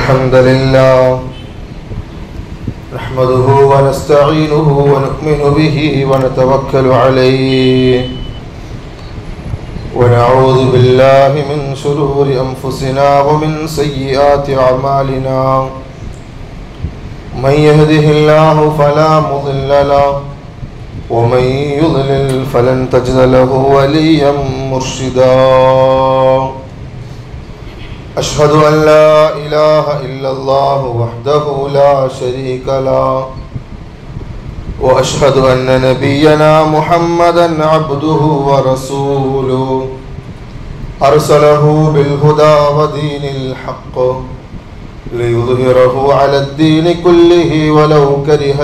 الحمد لله نحمده ونستعينه ونؤمن به ونتوكل عليه ونعوذ بالله من شرور أنفسنا ومن سيئات أعمالنا من يهده الله فلا مضل له ومن يضلل فلن تجد له وليا مرشدا أشهد أن لا إله إلا الله وحده لا شريك له وأشهد أن نبينا محمدا عبده ورسوله أرسله بالهدى ودين الحق ليظهره على الدين كله ولو كره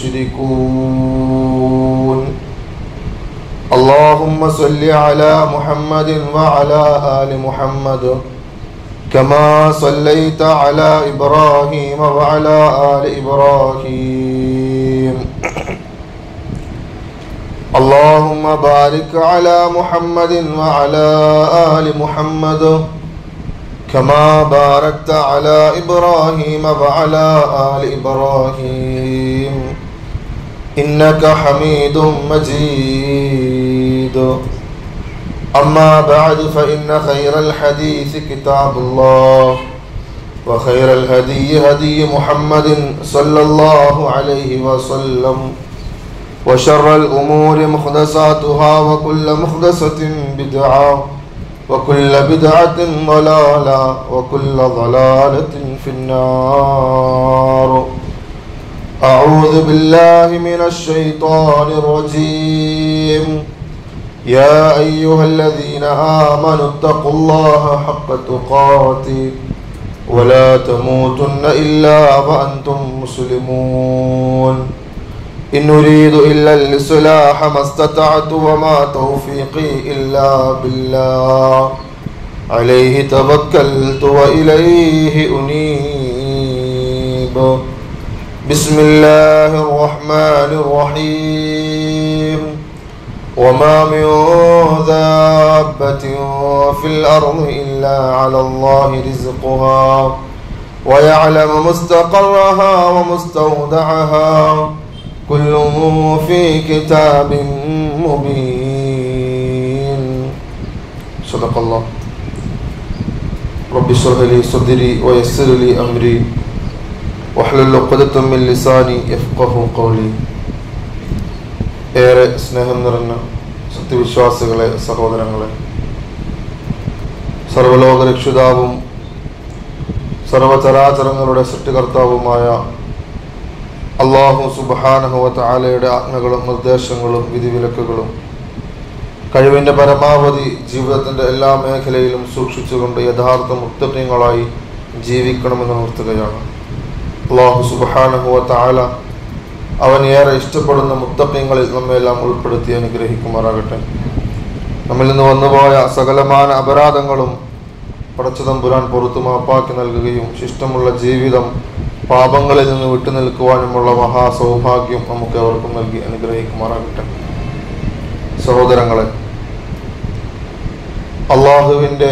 المشركون اللهم صل على محمد وعلى آل محمد كما صليت على إبراهيم وعلى آل إبراهيم اللهم بارك على محمد وعلى آل محمد كما باركت على إبراهيم وعلى آل إبراهيم إنك حميد مجيد أما بعد فإن خير الحديث كتاب الله وخير الهدي هدي محمد صلى الله عليه وسلم وشر الأمور محدثاتها وكل محدثة بدعة وكل بدعة ضلالة وكل ضلالة في النار أعوذ بالله من الشيطان الرجيم يا أيها الذين آمنوا اتقوا الله حق تقاته ولا تموتن إلا وأنتم مسلمون إن أريد إلا الإصلاح ما استطعت وما توفيقي إلا بالله عليه توكلت وإليه أنيب بسم الله الرحمن الرحيم وما من دابة في الأرض إلا على الله رزقها ويعلم مستقرها ومستودعها كل في كتاب مبين صدق الله رب اشرح لي صدري ويسر لي أمري واحلل عقدة من لساني يفقه قولي ഏറെ സ്നേഹം നിറഞ്ഞ സത്യവിശ്വാസികളെ സഹോദരങ്ങളെ സർവലോക രക്ഷിതാവും സർവചരാചരങ്ങളുടെ സൃഷ്ടികർത്താവുമായ അള്ളാഹു സുബാനഹുവത്ത് ആലയുടെ ആജ്ഞകളും നിർദ്ദേശങ്ങളും വിധിവിലക്കുകളും കഴിവിൻ്റെ പരമാവധി ജീവിതത്തിൻ്റെ എല്ലാ മേഖലയിലും സൂക്ഷിച്ചുകൊണ്ട് യഥാർത്ഥ മുക്തജ്ഞങ്ങളായി ജീവിക്കണമെന്ന് നിർത്തുകയാണ് അള്ളാഹു സുബാനഹുവത്ത് ആല അവൻ ഏറെ ഇഷ്ടപ്പെടുന്ന മുത്തക്കങ്ങളിൽ നമ്മെല്ലാം ഉൾപ്പെടുത്തി അനുഗ്രഹിക്കുമാറാകട്ടെ നമ്മിൽ നിന്ന് വന്നുപോയ സകലമാന അപരാധങ്ങളും പടച്ചതമ്പുരാൻ പുറത്തു മാപ്പാക്കി നൽകുകയും ശിഷ്ടമുള്ള ജീവിതം പാപങ്ങളിൽ നിന്ന് വിട്ടുനിൽക്കുവാനുമുള്ള മഹാസൗഭാഗ്യം നമുക്ക് അവർക്കും നൽകി അനുഗ്രഹിക്കുമാറാകട്ടെ സഹോദരങ്ങളെ അള്ളാഹുവിൻ്റെ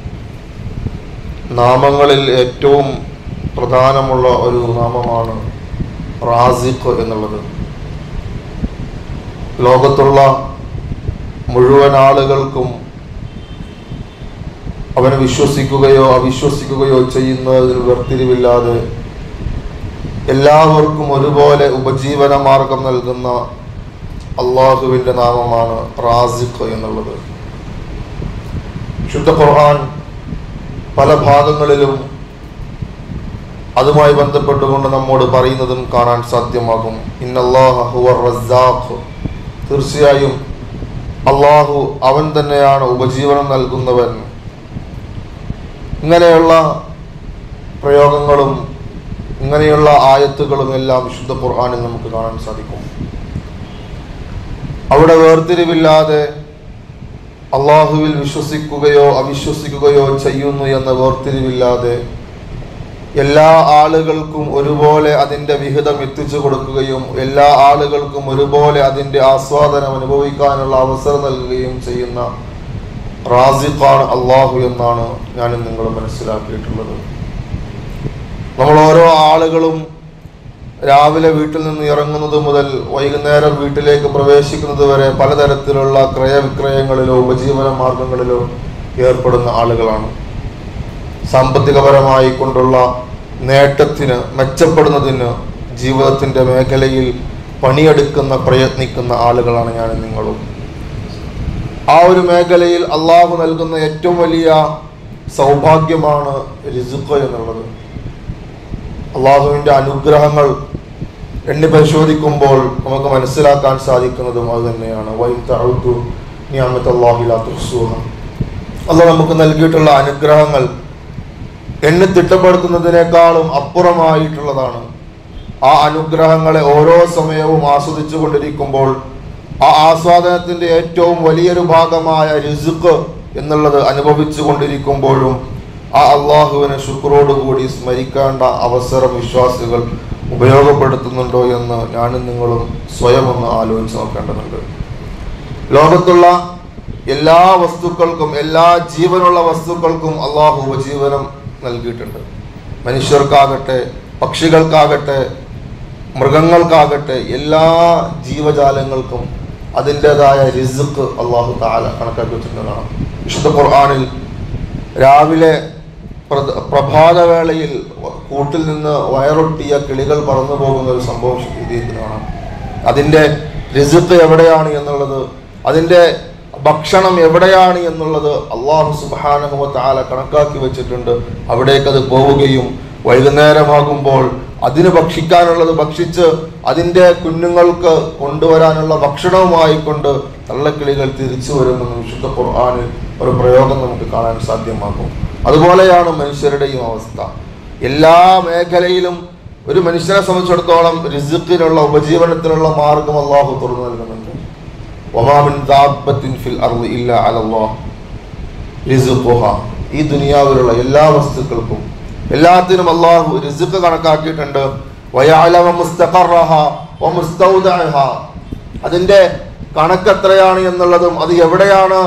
നാമങ്ങളിൽ ഏറ്റവും പ്രധാനമുള്ള ഒരു നാമമാണ് റാസിഖ് എന്നുള്ളത് ലോകത്തുള്ള മുഴുവൻ ആളുകൾക്കും അവനെ വിശ്വസിക്കുകയോ അവിശ്വസിക്കുകയോ ചെയ്യുന്നതിൽ വേർതിരിവില്ലാതെ എല്ലാവർക്കും ഒരുപോലെ ഉപജീവന മാർഗം നൽകുന്ന അള്ളാഹുവിൻ്റെ നാമമാണ് റാസിഖ് എന്നുള്ളത് ശുദ്ധ ഖുർആൻ പല ഭാഗങ്ങളിലും അതുമായി ബന്ധപ്പെട്ടുകൊണ്ട് നമ്മോട് പറയുന്നതും കാണാൻ സാധ്യമാകും റസാഖ് തീർച്ചയായും അള്ളാഹു അവൻ തന്നെയാണ് ഉപജീവനം നൽകുന്നവൻ ഇങ്ങനെയുള്ള പ്രയോഗങ്ങളും ഇങ്ങനെയുള്ള ആയത്തുകളും എല്ലാം വിശുദ്ധ ഖുർആാനിൽ നമുക്ക് കാണാൻ സാധിക്കും അവിടെ വേർതിരിവില്ലാതെ അള്ളാഹുവിൽ വിശ്വസിക്കുകയോ അവിശ്വസിക്കുകയോ ചെയ്യുന്നു എന്ന വേർതിരിവില്ലാതെ എല്ലാ ആളുകൾക്കും ഒരുപോലെ അതിൻ്റെ വിഹിതം എത്തിച്ചു കൊടുക്കുകയും എല്ലാ ആളുകൾക്കും ഒരുപോലെ അതിൻ്റെ ആസ്വാദനം അനുഭവിക്കാനുള്ള അവസരം നൽകുകയും ചെയ്യുന്ന റാസിഖാണ് അള്ളാഹു എന്നാണ് ഞാനും നിങ്ങൾ മനസ്സിലാക്കിയിട്ടുള്ളത് നമ്മൾ ഓരോ ആളുകളും രാവിലെ വീട്ടിൽ നിന്ന് ഇറങ്ങുന്നത് മുതൽ വൈകുന്നേരം വീട്ടിലേക്ക് പ്രവേശിക്കുന്നത് വരെ പലതരത്തിലുള്ള ക്രയവിക്രയങ്ങളിലോ ഉപജീവന മാർഗങ്ങളിലോ ഏർപ്പെടുന്ന ആളുകളാണ് സാമ്പത്തികപരമായി കൊണ്ടുള്ള നേട്ടത്തിന് മെച്ചപ്പെടുന്നതിന് ജീവിതത്തിൻ്റെ മേഖലയിൽ പണിയെടുക്കുന്ന പ്രയത്നിക്കുന്ന ആളുകളാണ് ഞാൻ നിങ്ങളും ആ ഒരു മേഖലയിൽ അള്ളാഹു നൽകുന്ന ഏറ്റവും വലിയ സൗഭാഗ്യമാണ് രിസുഖ് എന്നുള്ളത് അള്ളാഹുവിൻ്റെ അനുഗ്രഹങ്ങൾ എണ്ണി പരിശോധിക്കുമ്പോൾ നമുക്ക് മനസ്സിലാക്കാൻ സാധിക്കുന്നതും അത് തന്നെയാണ് വൈത്തഴുത്തു നിയമത്ത് അള്ളാഹിലാത്തുസുഹ അള്ളാഹ് നമുക്ക് നൽകിയിട്ടുള്ള അനുഗ്രഹങ്ങൾ എണ്ണി തിട്ടപ്പെടുത്തുന്നതിനേക്കാളും അപ്പുറമായിട്ടുള്ളതാണ് ആ അനുഗ്രഹങ്ങളെ ഓരോ സമയവും ആസ്വദിച്ചു കൊണ്ടിരിക്കുമ്പോൾ ആ ആസ്വാദനത്തിന്റെ ഏറ്റവും വലിയൊരു ഭാഗമായ രിസുക്ക് എന്നുള്ളത് അനുഭവിച്ചു കൊണ്ടിരിക്കുമ്പോഴും ആ അള്ളാഹുവിനെ ശുക്രോടുകൂടി സ്മരിക്കേണ്ട അവസരം വിശ്വാസികൾ ഉപയോഗപ്പെടുത്തുന്നുണ്ടോ എന്ന് ഞാനും നിങ്ങളും സ്വയം ഒന്ന് ആലോചിച്ച് നോക്കേണ്ടതുണ്ട് ലോകത്തുള്ള എല്ലാ വസ്തുക്കൾക്കും എല്ലാ ജീവനുള്ള വസ്തുക്കൾക്കും അള്ളാഹു ഉപജീവനം നൽകിയിട്ടുണ്ട് മനുഷ്യർക്കാകട്ടെ പക്ഷികൾക്കാകട്ടെ മൃഗങ്ങൾക്കാകട്ടെ എല്ലാ ജീവജാലങ്ങൾക്കും അതിൻ്റെതായ റിസുക്ക് അള്ളാഹു താല കണക്കാക്കി വെച്ചിട്ടുള്ളതാണ് വിശുദ്ധ ഖുർആാനിൽ രാവിലെ പ്രത- പ്രഭാതവേളയിൽ കൂട്ടിൽ നിന്ന് വയറൊട്ടിയ കിളികൾ പറന്നു പോകുന്ന ഒരു സംഭവം എഴുതിയിരിക്കുന്നതാണ് അതിൻ്റെ റിസുക്ക് എവിടെയാണ് എന്നുള്ളത് അതിൻ്റെ ഭക്ഷണം എവിടെയാണ് എന്നുള്ളത് അള്ളാഹു സുബാനഹുമ താല കണക്കാക്കി വെച്ചിട്ടുണ്ട് അവിടേക്ക് അത് പോവുകയും വൈകുന്നേരമാകുമ്പോൾ അതിന് ഭക്ഷിക്കാനുള്ളത് ഭക്ഷിച്ച് അതിൻ്റെ കുഞ്ഞുങ്ങൾക്ക് കൊണ്ടുവരാനുള്ള ഭക്ഷണവുമായി കൊണ്ട് തള്ളക്കിളികൾ തിരിച്ചു വരുമെന്ന് വിശുദ്ധ ഖുർആാനിൽ ഒരു പ്രയോഗം നമുക്ക് കാണാൻ സാധ്യമാക്കും അതുപോലെയാണ് മനുഷ്യരുടെയും അവസ്ഥ എല്ലാ മേഖലയിലും ഒരു മനുഷ്യനെ സംബന്ധിച്ചിടത്തോളം റിസുക്കിനുള്ള ഉപജീവനത്തിനുള്ള മാർഗം അള്ളാഹു തുറന്നു നൽകുന്നുണ്ട് വമാമിൻ ദാബത്തിൻ ഫിൽ അർളി ഇല്ല അലല്ലാഹ് റിസുഖുഹ ഈ ദുനിയാവിലുള്ള എല്ലാ വസ്തുക്കൾക്കും എല്ലാത്തിനും അള്ളാഹു റിസുക്ക് കണക്കാക്കിയിട്ടുണ്ട് വയഅലമ മുസ്തഖറഹ വമുസ്തൗദഅഹ അതിന്റെ കണക്ക് എത്രയാണ് എന്നുള്ളതും അത് എവിടെയാണ്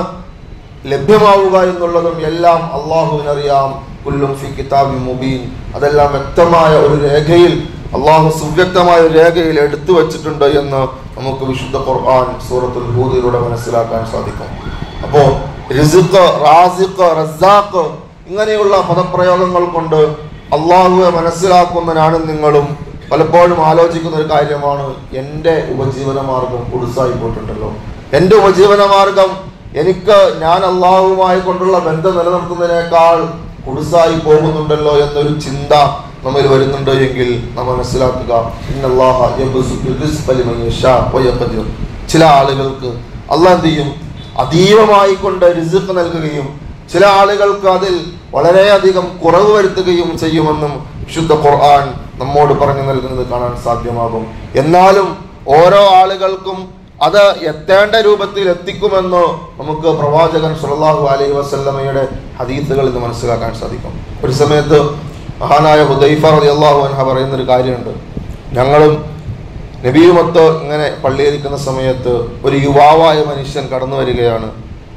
ലഭ്യമാവുക എന്നുള്ളതും എല്ലാം അള്ളാഹുവിനറിയാം കുല്ലും ഫി കിതാബി മുബീൻ അതെല്ലാം വ്യക്തമായ ഒരു രേഖയിൽ അള്ളാഹു സുവ്യക്തമായ ഒരു രേഖയിൽ എടുത്തു വച്ചിട്ടുണ്ട് എന്ന് നമുക്ക് വിശുദ്ധ ഖുർആൻ സൂറത്തുൽ ഹൂദിലൂടെ മനസ്സിലാക്കാൻ സാധിക്കും അപ്പോ റിസുഖ് റാസിഖ് റസാഖ് ഇങ്ങനെയുള്ള പദപ്രയോഗങ്ങൾ കൊണ്ട് അള്ളാഹുവെ മനസ്സിലാക്കുന്ന ഞാനും നിങ്ങളും പലപ്പോഴും ആലോചിക്കുന്ന ഒരു കാര്യമാണ് എൻ്റെ ഉപജീവന മാർഗം കുടുസായി പോയിട്ടുണ്ടല്ലോ എൻ്റെ ഉപജീവന മാർഗം എനിക്ക് ഞാൻ അള്ളാഹുവുമായി കൊണ്ടുള്ള ബന്ധം നിലനിർത്തുന്നതിനേക്കാൾ കുടുസായി പോകുന്നുണ്ടല്ലോ എന്നൊരു ചിന്ത നമ്മിൽ വരുന്നുണ്ട് എങ്കിൽ നാം മനസ്സിലാക്കുക ഇന്നല്ലാഹ യബ്സുത്തു റിസ്ഖ ലിമൻ യശാ വയഖദിർ. ചില ആളുകൾക്ക് അള്ളാഹ് എന്ത് ചെയ്യും അതീവമായി കൊണ്ട് റിസുഖ് നൽകുകയും ചില ആളുകൾക്ക് അതിൽ വളരെയധികം കുറവ് വരുത്തുകയും ചെയ്യുമെന്നും വിശുദ്ധ ഖുർആൻ നമ്മോട് പറഞ്ഞു നൽകുന്നത് കാണാൻ സാധ്യമാകും എന്നാലും ഓരോ ആളുകൾക്കും അത് എത്തേണ്ട രൂപത്തിൽ എത്തിക്കുമെന്ന് നമുക്ക് പ്രവാചകൻ സുല്ലല്ലാഹു അലൈഹി വസല്ലമയുടെ ഹദീസുകളിൽ നിന്ന് മനസ്സിലാക്കാൻ സാധിക്കും ഒരു സമയത്ത് മഹാനായ ഹുദൈഫ റളിയല്ലാഹു അൻഹ പറയുന്ന ഒരു കാര്യമുണ്ട് ഞങ്ങളും നബിയുമൊത്ത് ഇങ്ങനെ പള്ളിയിരിക്കുന്ന സമയത്ത് ഒരു യുവാവായ മനുഷ്യൻ കടന്നു വരികയാണ്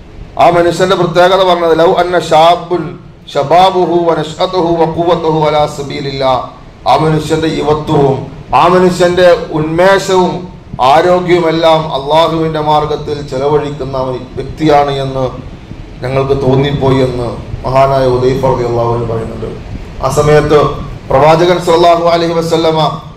ആ മനുഷ്യന്റെ പ്രത്യേകത പറഞ്ഞത് ലൗ അന്ന ഷാബുൻ ഷബാബുഹു വനഷ്അതുഹു വഖുവതുഹു അലാ സബീലില്ലാ ആ മനുഷ്യന്റെ യുവത്വവും ആ മനുഷ്യന്റെ ഉന്മേഷവും ആരോഗ്യവുമെല്ലാം അള്ളാഹുവിന്റെ മാർഗത്തിൽ ചെലവഴിക്കുന്ന വ്യക്തിയാണ് എന്ന് ഞങ്ങൾക്ക് തോന്നിപ്പോയി എന്ന് മഹാനായ ഉദയ്ഫ അള്ളാഹു പറയുന്നുണ്ട് ആ സമയത്ത് പ്രവാചകൻ സല്ലല്ലാഹു അലൈഹി വസല്ലമ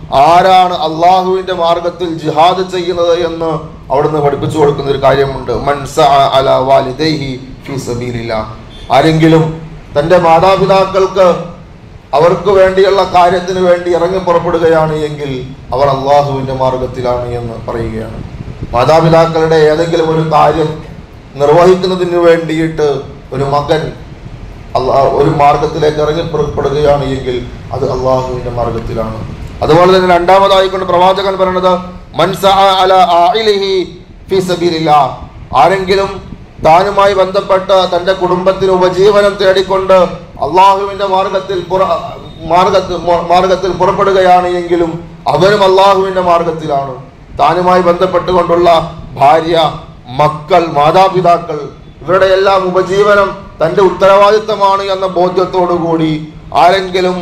ആരാണ് അള്ളാഹുവിന്റെ മാർഗത്തിൽ ജിഹാദ് ചെയ്യുന്നത് എന്ന് അവിടുന്ന് പഠിപ്പിച്ചു കൊടുക്കുന്ന ഒരു കാര്യമുണ്ട് മൻ സഅ അലാ വാലിദൈഹി ഫീ സബീലില്ലാ ആരെങ്കിലും തന്റെ മാതാപിതാക്കൾക്ക് അവർക്ക് വേണ്ടിയുള്ള കാര്യത്തിന് വേണ്ടി ഇറങ്ങി പുറപ്പെടുകയാണ് എങ്കിൽ അവർ അള്ളാഹുവിന്റെ മാർഗത്തിലാണ് എന്ന് പറയുകയാണ് മാതാപിതാക്കളുടെ ഏതെങ്കിലും ഒരു കാര്യം നിർവഹിക്കുന്നതിന് വേണ്ടിയിട്ട് ഒരു മകൻ അള്ളാ ഒരു മാർഗത്തിലേക്ക് ഇറങ്ങി പുറപ്പെടുകയാണ് എങ്കിൽ അത് അള്ളാഹുവിന്റെ മാർഗത്തിലാണ് അതുപോലെ തന്നെ രണ്ടാമതായിക്കൊണ്ട് പ്രവാചകൻ പറയുന്നത് മൻ സഅ അലാ ആഇലിഹി ഫീ സബീലില്ലാ ആരെങ്കിലും താനുമായി ബന്ധപ്പെട്ട തന്റെ കുടുംബത്തിന് ഉപജീവനം തേടിക്കൊണ്ട് അള്ളാഹുവിന്റെ മാർഗത്തിൽ പുറ മാർഗത്തിൽ മാർഗത്തിൽ പുറപ്പെടുകയാണ് എങ്കിലും അവരും അള്ളാഹുവിന്റെ മാർഗത്തിലാണ് താനുമായി ബന്ധപ്പെട്ടുകൊണ്ടുള്ള ഭാര്യ മക്കൾ മാതാപിതാക്കൾ ഇവരുടെ എല്ലാം ഉപജീവനം തന്റെ ഉത്തരവാദിത്തമാണ് എന്ന ബോധ്യത്തോടു കൂടി ആരെങ്കിലും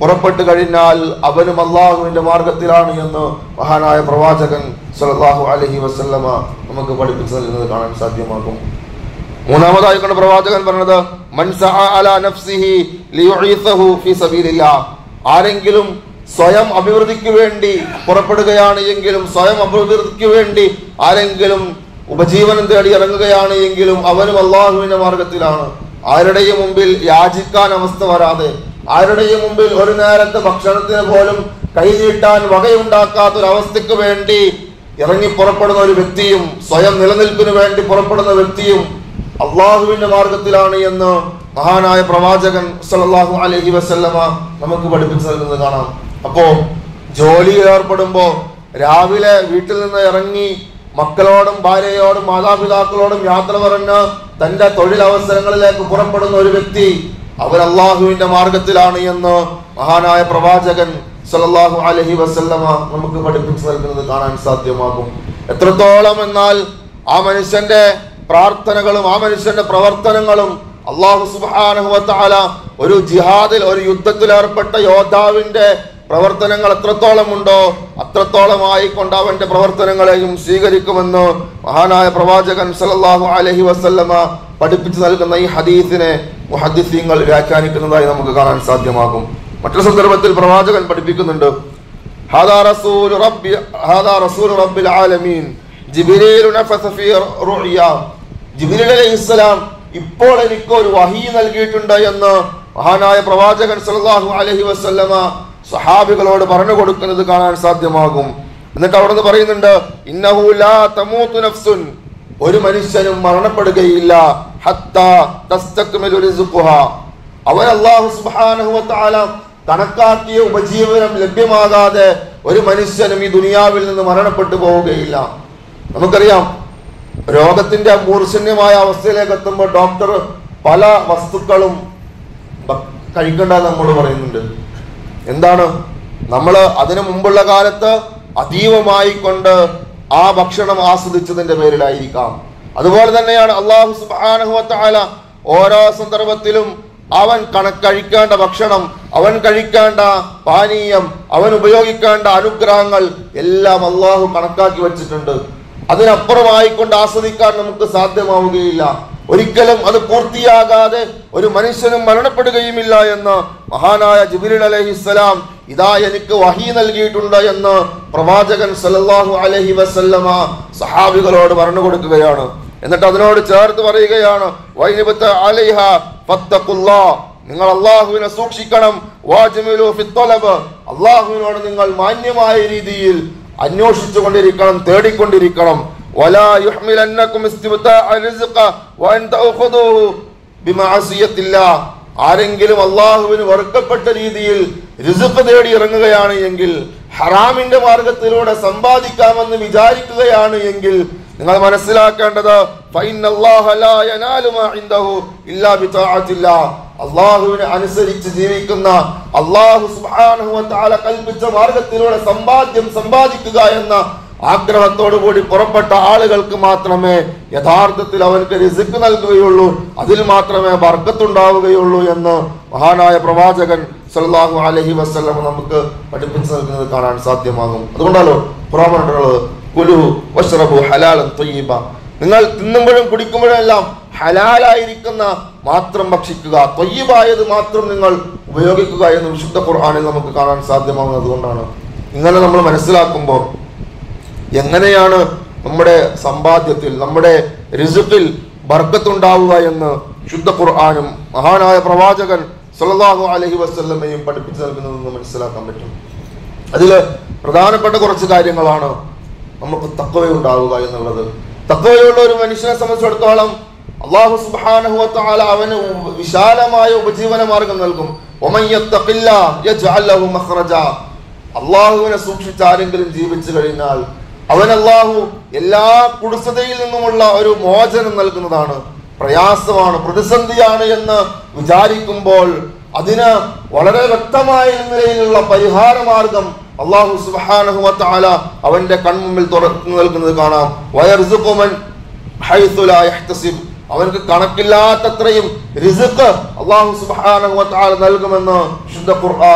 പുറപ്പെട്ടു കഴിഞ്ഞാൽ അവനും അള്ളാഹുവിന്റെ മാർഗത്തിലാണ് എന്ന് മഹാനായ പ്രവാചകൻ സല്ലല്ലാഹു അലൈഹി വസല്ലമ നമുക്ക് പഠിപ്പിച്ചു നൽകുന്നത് കാണാൻ സാധ്യമാകും മൂന്നാമതായി കൊണ്ട് പ്രവാചകൻ പറഞ്ഞത് "മൻ സഅ അലാ നഫ്സിഹി ലിയുഈസഹു ഫീ സബീലില്ലാഹ്." ആരെങ്കിലും സ്വയം അഭിവൃദ്ധിക്ക് വേണ്ടി പുറപ്പെടുകയാണ് എങ്കിലും സ്വയം അഭിവൃദ്ധിക്ക് വേണ്ടി ആരെങ്കിലും ഉപജീവനം തേടി ഇറങ്ങുകയാണ് എങ്കിലും അവനും അള്ളാഹുവിന്റെ മാർഗത്തിലാണ് ആരുടെയും മുമ്പിൽ യാചിക്കാൻ അവസ്ഥ വരാതെ ആരുടെയും മുമ്പിൽ ഒരു നേരത്തെ ഭക്ഷണത്തിന് പോലും കൈനീട്ടാൻ വകയുണ്ടാക്കാത്ത ഒരു അവസ്ഥയ്ക്ക് വേണ്ടി ഇറങ്ങി പുറപ്പെടുന്ന ഒരു വ്യക്തിയും സ്വയം നിലനിൽപ്പിന് വേണ്ടി പുറപ്പെടുന്ന വ്യക്തിയും അള്ളാഹുവിന്റെ മാർഗത്തിലാണ് എന്ന് മഹാനായ പ്രവാചകൻ സല്ലല്ലാഹു അലൈഹി വസല്ലമ നമുക്ക് പഠിപ്പിച്ചു നൽകുന്നത് കാണാം അപ്പോ ജോലിയിൽ ഏർപ്പെടുമ്പോ രാവിലെ വീട്ടിൽ നിന്ന് ഇറങ്ങി മക്കളോടും ഭാര്യയോടും മാതാപിതാക്കളോടും യാത്ര പറഞ്ഞ് തന്റെ തൊഴിലവസരങ്ങളിലേക്ക് പുറപ്പെടുന്ന ഒരു വ്യക്തി അവൻ അള്ളാഹുവിന്റെ മാർഗത്തിലാണ് എന്ന് മഹാനായ പ്രവാചകൻ സല്ലല്ലാഹു അലൈഹി വസല്ലമ നമുക്ക് പഠിപ്പിച്ചു നൽകുന്നത് കാണാൻ സാധ്യമാകും എത്രത്തോളം എന്നാൽ ആ മനുഷ്യന്റെ പ്രാർത്ഥനകളും ആ മനുഷ്യന്റെ പ്രവർത്തനങ്ങളും അള്ളാഹു സുബ്ഹാനഹു വതആല ഒരു ജിഹാദിൽ ഒരു യുദ്ധത്തിൽ ഏർപ്പെട്ട യോദ്ധാവിന്റെ പ്രവർത്തനങ്ങൾ എത്രത്തോളം ഉണ്ടോ അത്രത്തോളമായി കൊണ്ട് അവന്റെ പ്രവർത്തനങ്ങളെയും സ്വീകരിക്കുമെന്ന് മഹാനായ പ്രവാചകൻ സല്ലല്ലാഹു അലൈഹി വസല്ലമ പഠിപ്പിച്ചു നൽകുന്ന ഈ ഹദീസിനെ മുഹദ്ദിസീങ്ങൾ വ്യാഖ്യാനിക്കുന്നതായി നമുക്ക് കാണാൻ സാധ്യമാകും മറ്റൊരു സന്ദർഭത്തിൽ പ്രവാചകൻ പഠിപ്പിക്കുന്നുണ്ട് ഹാദാ റസൂൽ റബ്ബി ഹാദാ റസൂൽ റബ്ബിൽ ആലമീൻ ജിബ്രീൽ നഫസ ഫീ റുഅ്യ ജിബ്രീൽ അലൈഹിസ്സലാം ഇപ്പോൾ എനിക്ക് ഒരു വഹി നൽകിയിട്ടുണ്ട് എന്ന് മഹാനായ പ്രവാചകൻ സല്ലല്ലാഹു അലൈഹി വസല്ലമ സഹാബികളോട് പറഞ്ഞു കൊടുക്കുന്നത് കാണാൻ സാധ്യമാകും എന്നിട്ട് അവിടെ നിന്ന് പറയുന്നുണ്ട് ഇന്നഹു ലാ തമൂതു നഫ്സുൻ ഒരു മനുഷ്യനും മരണപ്പെടുകയില്ല ഹത്താ തസ്തക്മിലു റിസ്ഖുഹ അവൻ അല്ലാഹു സുബ്ഹാനഹു വതആല കണക്കാക്കിയ ഉപജീവനം ലഭ്യമാകാതെ ഒരു മനുഷ്യനും ഈ ദുനിയാവിൽ നിന്ന് മരണപ്പെട്ടു പോവുകയില്ല നമുക്കറിയാം രോഗത്തിന്റെ മൂർച്ഛന്യമായ അവസ്ഥയിലേക്ക് എത്തുമ്പോൾ ഡോക്ടർ പല വസ്തുക്കളും ഭ- കഴിക്കണ്ട നമ്മോട് പറയുന്നുണ്ട് എന്താണ് നമ്മൾ അതിനു മുമ്പുള്ള കാലത്ത് അതീവമായി കൊണ്ട് ആ ഭക്ഷണം ആസ്വദിച്ചതിന്റെ പേരിലായിരിക്കാം അതുപോലെ തന്നെയാണ് അള്ളാഹു സുബ്ഹാനഹു വതആല ഓരോ സന്ദർഭത്തിലും അവൻ കണക്കഴിക്കേണ്ട ഭക്ഷണം അവൻ കഴിക്കേണ്ട പാനീയം അവൻ ഉപയോഗിക്കേണ്ട അനുഗ്രഹങ്ങൾ എല്ലാം അള്ളാഹു കണക്കാക്കി വെച്ചിട്ടുണ്ട് അതിനപ്പുറമായി കൊണ്ട് ആസ്വദിക്കാൻ നമുക്ക് സാധ്യമാവുകയില്ല ഒരിക്കലും അത് പൂർത്തിയാകാതെ ഒരു മനുഷ്യനും മരണപ്പെടുകയുമില്ല എന്ന് മഹാനായ ജിബിരിൽ അലഹിസ്സലാം ഇതാ എനിക്ക് വഹി നൽകിയിട്ടുണ്ട് എന്ന് പ്രവാചകൻ സല്ലല്ലാഹു അലൈഹി വസല്ലമ സഹാബികളോട് പറഞ്ഞു കൊടുക്കുകയാണ് എന്നിട്ട് അതിനോട് ചേർത്ത് പറയുകയാണ് വൈനിബത്ത് അലൈഹ ഫത്തഖുല്ലാ നിങ്ങൾ അള്ളാഹുവിനെ സൂക്ഷിക്കണം വാജ്മിലു ഫിത്തലബ് അള്ളാഹുവിനോട് നിങ്ങൾ മാന്യമായ രീതിയിൽ അന്വേഷിച്ചു കൊണ്ടിരിക്കണം തേടിക്കൊണ്ടിരിക്കണം വലാ യുഹ്മിലന്നകും ഇസ്തിബ്താഅ റിസ്ഖ വഅൻ തഅഖുദൂഹു ബിമഅസിയത്തില്ലാ ആരെങ്കിലും അള്ളാഹുവിന് വെറുക്കപ്പെട്ട രീതിയിൽ രിസുഖ് തേടി ഇറങ്ങുകയാണ് എങ്കിൽ ഹറാമിന്റെ മാർഗത്തിലൂടെ സമ്പാദിക്കാമെന്ന് വിചാരിക്കുകയാണ് എങ്കിൽ നിങ്ങൾ മനസ്സിലാക്കേണ്ടത് ഫൈനല്ലാഹ ലാ യനാലു മാ ഇൻദഹു ഇല്ലാ ബിതാഅത്തില്ലാ അള്ളാഹുവിനെ അനുസരിച്ച് ജീവിക്കുന്ന അള്ളാഹു സുബ്ഹാനഹു വതആല കൽപ്പിച്ച മാർഗത്തിലൂടെ സമ്പാദ്യം സമ്പാദിക്കുക എന്ന ആഗ്രഹത്തോടു കൂടി പുറപ്പെട്ട ആളുകൾക്ക് മാത്രമേ യഥാർത്ഥത്തിൽ അവർക്ക് റിസിക്ക് നൽകുകയുള്ളൂ അതിൽ മാത്രമേ ബർക്കത്തുണ്ടാവുകയുള്ളൂ എന്ന് മഹാനായ പ്രവാചകൻ സല്ലല്ലാഹു അലൈഹി വസല്ലം നമുക്ക് പഠിപ്പിച്ചു നൽകുന്നത് കാണാൻ സാധ്യമാകും അതുകൊണ്ടാലോ ഖുർആൻ പറഞ്ഞിട്ടുള്ളത് കുലുഹു വഷ്റബു ഹലാലൻ ത്വയ്യിബ നിങ്ങൾ തിന്നുമ്പോഴും കുടിക്കുമ്പോഴും എല്ലാം ഹലാലായിരിക്കുന്ന മാത്രം ഭക്ഷിക്കുക തൊയ്യബായത് മാത്രം നിങ്ങൾ ഉപയോഗിക്കുക എന്ന് വിശുദ്ധ ഖുർആനിൽ നമുക്ക് കാണാൻ സാധ്യമാകുന്നത് കൊണ്ടാണ് ഇങ്ങനെ നമ്മൾ മനസ്സിലാക്കുമ്പോൾ എങ്ങനെയാണ് നമ്മുടെ സമ്പാദ്യത്തിൽ നമ്മുടെ രിസുക്കിൽ ബർക്കത്തുണ്ടാവുക എന്ന് ശുദ്ധ ഖുർആാനും മഹാനായ പ്രവാചകൻ സല്ലല്ലാഹു അലൈഹി വസല്ലമയും പഠിപ്പിച്ചു നൽകുന്നതെന്ന് മനസ്സിലാക്കാൻ പറ്റും അതിൽ പ്രധാനപ്പെട്ട കുറച്ച് കാര്യങ്ങളാണ് നമുക്ക് തക്കവ ഉണ്ടാവുക എന്നുള്ളത് തക്കവയുള്ള ഒരു മനുഷ്യനെ സംബന്ധിച്ചിടത്തോളം അള്ളാഹു സുബ്ഹാനഹു വതആല അവന് വിശാലമായ ഉപജീവന മാർഗം നൽകും വമൻ യത്തഖില്ലാ യജ്അൽ ലഹു മഖ്റജ അള്ളാഹുവിനെ സൂക്ഷിച്ച് ആരെങ്കിലും ജീവിച്ചു കഴിഞ്ഞാൽ അവൻ അള്ളാഹു എല്ലാ കുടുസതയിൽ നിന്നുമുള്ള ഒരു മോചനം നൽകുന്നതാണ് പ്രയാസമാണ് പ്രതിസന്ധിയാണ് എന്ന് വിചാരിക്കുമ്പോൾ അതിന് വളരെ വ്യക്തമായ നിലയിലുള്ള പരിഹാര മാർഗം അള്ളാഹു സുബ്ഹാനഹു വതആല അവന്റെ കൺമുമ്പിൽ തുറന്നു നൽകുന്നത് കാണാം വയർസുഖുമൻ ഹൈത്തു ലാ യഹ്തസിബ് അവർക്ക് കണക്കില്ലാത്തത്രയും റിസ്ക് അള്ളാഹു സുബ്ഹാനഹു വതആല നൽകുമെന്ന് ശുദ്ധ ഖുർആൻ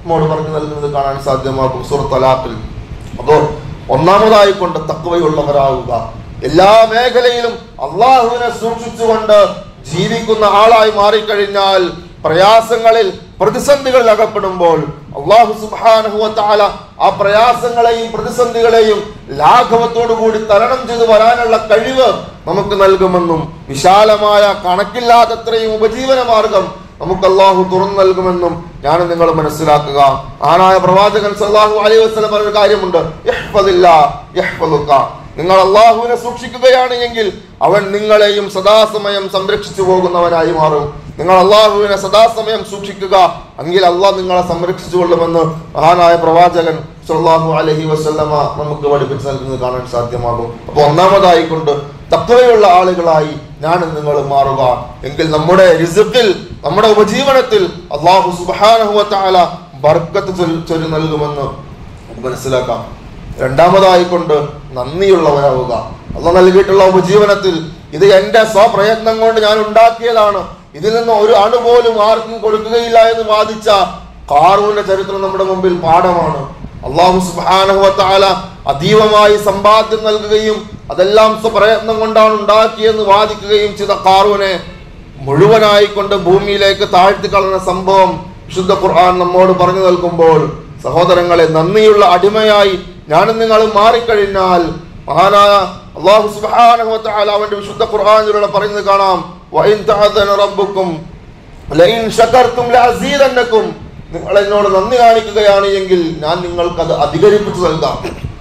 നമ്മോട് പറഞ്ഞു നൽകുന്നത് കാണാൻ സാധ്യമാകും സൂറത്ത് അലാഖിൽ അപ്പോ ഒന്നാമതായി കൊണ്ട് തക്കവയുള്ളവരാവുക എല്ലാ മേഖലയിലും അള്ളാഹുവിനെ സൂക്ഷിച്ചുകൊണ്ട് ജീവിക്കുന്ന ആളായി മാറിക്കഴിഞ്ഞാൽ പ്രയാസങ്ങളിൽ പ്രതിസന്ധികളിൽ അകപ്പെടുമ്പോൾ അള്ളാഹു സുബാനുഭവത്താല ആ പ്രയാസങ്ങളെയും പ്രതിസന്ധികളെയും ലാഘവത്തോടു കൂടി തരണം ചെയ്തു വരാനുള്ള കഴിവ് നമുക്ക് നൽകുമെന്നും വിശാലമായ കണക്കില്ലാത്തത്രയും ഉപജീവന മാർഗം നമുക്ക് അള്ളാഹു തുറന്നു നൽകുമെന്നും ഞാൻ നിങ്ങൾ മനസ്സിലാക്കുക ആണായ പ്രവാചകൻ സല്ലാഹു അലൈഹി വസ്ലം പറഞ്ഞ കാര്യമുണ്ട് യഹ്ഫദില്ല യഹ്ഫദുക. നിങ്ങൾ അള്ളാഹുവിനെ സൂക്ഷിക്കുകയാണ് എങ്കിൽ അവൻ നിങ്ങളെയും സദാസമയം സംരക്ഷിച്ചു പോകുന്നവനായി മാറും നിങ്ങൾ അള്ളാഹുവിനെ സദാസമയം സൂക്ഷിക്കുക എങ്കിൽ അള്ളാഹ് നിങ്ങളെ സംരക്ഷിച്ചു കൊള്ളുമെന്ന് മഹാനായ പ്രവാചകൻ സല്ലാഹു അലഹി വസ്ല്ലമ നമുക്ക് പഠിപ്പിച്ചു നൽകുന്നത് കാണാൻ സാധ്യമാകും അപ്പൊ ഒന്നാമതായി കൊണ്ട് തക്കവയുള്ള ആളുകളായി ഞാൻ നിങ്ങൾ മാറുക എങ്കിൽ നമ്മുടെ റിസുക്കിൽ നമ്മുടെ ഉപജീവനത്തിൽ അള്ളാഹു സുബാനഹുവല ബർക്കത്ത് ചൊല്ലി- ചൊല്ലി നൽകുമെന്ന് നമുക്ക് മനസ്സിലാക്കാം രണ്ടാമതായി കൊണ്ട് നന്ദിയുള്ളവരാവുക അള്ളാഹ് നൽകിയിട്ടുള്ള ഉപജീവനത്തിൽ ഇത് എന്റെ സ്വപ്രയത്നം കൊണ്ട് ഞാൻ ഉണ്ടാക്കിയതാണ് ഇതിൽ നിന്ന് ഒരു അണു പോലും ആർക്കും കൊടുക്കുകയില്ല എന്ന് വാദിച്ച കാറൂന്റെ ചരിത്രം നമ്മുടെ മുമ്പിൽ പാഠമാണ് അള്ളാഹു സുബാനഹുവല അതീവമായി സമ്പാദ്യം നൽകുകയും അതെല്ലാം സ്വപ്രയത്നം കൊണ്ടാണ് ഉണ്ടാക്കിയെന്ന് വാദിക്കുകയും ചെയ്ത കാറൂനെ മുഴുവനായി കൊണ്ട് ഭൂമിയിലേക്ക് താഴ്ത്തി കളഞ്ഞ സംഭവം വിശുദ്ധ ഖുർആൻ നമ്മോട് പറഞ്ഞു നൽകുമ്പോൾ സഹോദരങ്ങളെ നന്ദിയുള്ള അടിമയായി ഞാനും നിങ്ങളും മാറിക്കഴിഞ്ഞാൽ മഹാനായ അള്ളാഹു സുബ്ഹാനഹു വ തആല അവന്റെ വിശുദ്ധ ഖുർആനിലൂടെ പറയുന്നത് കാണാം വഇൻ തഅദന റബ്ബുക്കും ലഇൻ ശകർതും ലഅസീദന്നകും നിങ്ങൾ എന്നോട് നന്ദി കാണിക്കുകയാണ് എങ്കിൽ ഞാൻ നിങ്ങൾക്ക് അത് അധികരിപ്പിച്ചു നൽകാം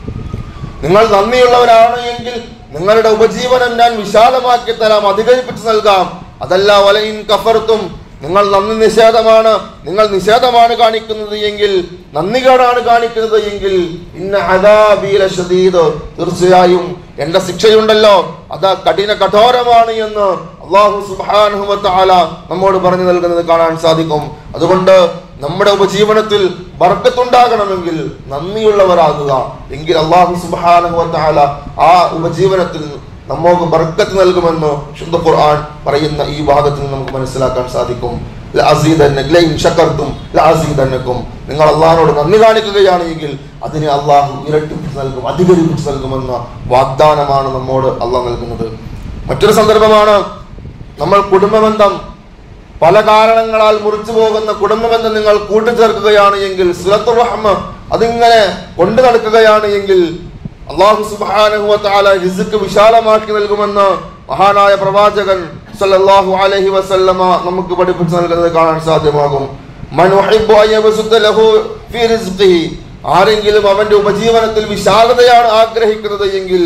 നിങ്ങൾ നന്ദിയുള്ളവരാണ് എങ്കിൽ നിങ്ങളുടെ ഉപജീവനം ഞാൻ വിശാലമാക്കി തരാം അധികരിപ്പിച്ചു നൽകാം അതല്ല വലയിൻ കഫർത്തും നിങ്ങൾ നന്ദി നിഷേധമാണ് നിങ്ങൾ നിഷേധമാണ് കാണിക്കുന്നത് എങ്കിൽ നന്ദികേടാണ് കാണിക്കുന്നത് എങ്കിൽ ഇന്ന അദാബീല ഷദീദ് തീർച്ചയായും എന്റെ ശിക്ഷയുണ്ടല്ലോ അത് കഠിന കഠോരമാണ് എന്ന് അള്ളാഹു സുബ്ഹാനഹു വ തആല നമ്മോട് പറഞ്ഞു നൽകുന്നത് കാണാൻ സാധിക്കും അതുകൊണ്ട് നമ്മുടെ ഉപജീവനത്തിൽ ബർക്കത്തുണ്ടാകണമെങ്കിൽ നന്ദിയുള്ളവരാകുക എങ്കിൽ അള്ളാഹു സുബ്ഹാനഹു വ തആല ആ ഉപജീവനത്തിൽ നമ്മൾക്ക് ബർക്കത്ത് നൽകുമെന്ന് ശുദ്ധ ഖുർആൻ പറയുന്ന ഈ ഭാഗത്തിൽ നിന്ന് നമുക്ക് മനസ്സിലാക്കാൻ സാധിക്കും ലഅസീദന്ന- ലഇൻ ശകർതും ലഅസീദന്നകും. നിങ്ങൾ അള്ളാഹിനോട് നന്ദി കാണിക്കുകയാണ് എങ്കിൽ അതിനെ അള്ളാഹു ഇരട്ടിപ്പിച്ച് നൽകും അധികരിപ്പിച്ച് നൽകുമെന്ന വാഗ്ദാനമാണ് നമ്മോട് അള്ളാഹ് നൽകുന്നത് മറ്റൊരു സന്ദർഭമാണ് നമ്മൾ കുടുംബബന്ധം പല കാരണങ്ങളാൽ മുറിച്ചു പോകുന്ന കുടുംബബന്ധം നിങ്ങൾ കൂട്ടിച്ചേർക്കുകയാണ് എങ്കിൽ സുലത്തുർ റഹ്മ അതിങ്ങനെ കൊണ്ടു നടക്കുകയാണ് എങ്കിൽ അള്ളാഹു സുബ്ഹാനഹു വ തആല റിസ്ക് വിശാലമാക്കി നൽകുമെന്ന് മഹാനായ പ്രവാചകൻ സല്ലല്ലാഹു അലൈഹി വസല്ലമ നമുക്ക് പഠിപ്പിച്ചു നൽകുന്നത് കാണാൻ സാധ്യമാകും മൻ ഉഹിബ്ബു അൻ യബ്സുത്ത ലഹു ഫീ റിസ്ഖിഹി ആരെങ്കിലും അവന്റെ ഉപജീവനത്തിൽ വിശാലതയാണ് ആഗ്രഹിക്കുന്നത് എങ്കിൽ